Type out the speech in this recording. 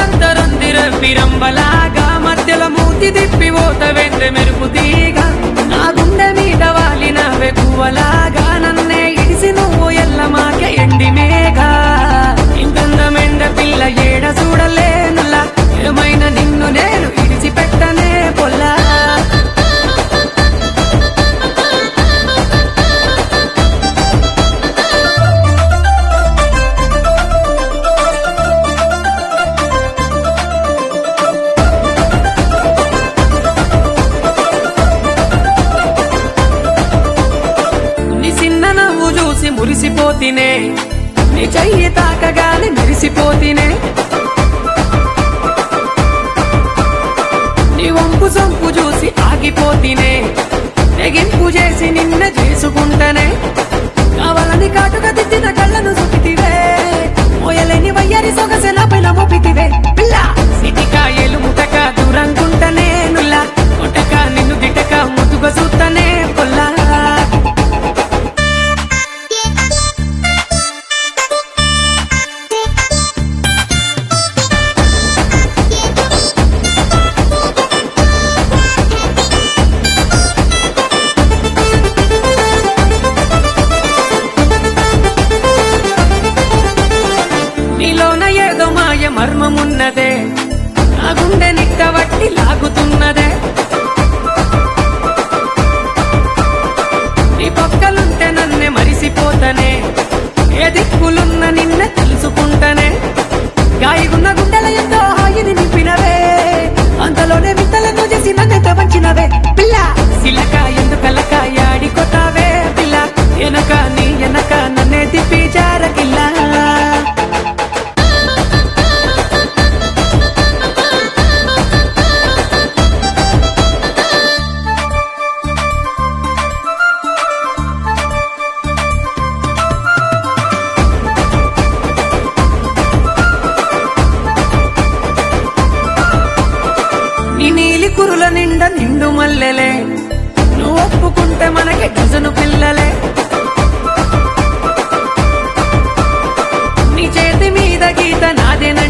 రంగులంతా రందిర పిరంబలాగా మధ్యలో మూతి తిప్పి ఓత వెంట్రె మెరుపు తీగ నా గుండె మీద వాలిన వెకువలాగా నన్నే ఇడిసి నువ్వు ఎల్లమాక ఎండి మేఘ ఇంతందమెండ పిల్ల ఏడ చూడలేనులా ఏమైనా నిన్ను నేను ఇడిచి పెట్టనే పొల్లా నీ చిన్న నవ్వు చూసి మురిసిపోతినే నీ చెయ్యి తాకగానే మెరిసిపోతినే నీ వంపు సొంపు చూసి ఆగిపోతినే తెగింపు చేసి నిన్న చేసుకుంటనే కావాలని కాటుగా దిద్దిన కళ్ళను చూపితివే మోయలేని వయ్యారి సొగసె నా పైన మోపితివే పిల్ల సిటికాయలు ముటక దూరంగుంటనే నుల్లా ముటక నిన్ను దిటక ముతుగ చూస్తనే పొల్లా నీలోన ఏదో మాయ మర్మమున్నదే నా గుండె నిట్టవట్టి లాగుతున్నదే నీ పక్కలుంటే నన్నే మరిసిపోతనే ఏ దిక్కులున్న నిన్నే తెలుసుకుంటనే గాయగున్న గుండెల ఎంతో హాయిని నింపినవే అంతలోనే విత్తలను చేసి నన్నెంత వంచినవే పిల్ల సిల్లక ఎందుకలక యాడికొతావే పిల్ల ఎనక నీ ఎనక నన్నే తిప్పి జారకిల్లా నీ నీలి కురుల నిండా నిండు మల్లెలే నువ్వు ఒప్పుకుంటే మనకి డజను పిల్లలే నీ చేతి మీద గీత నాదేన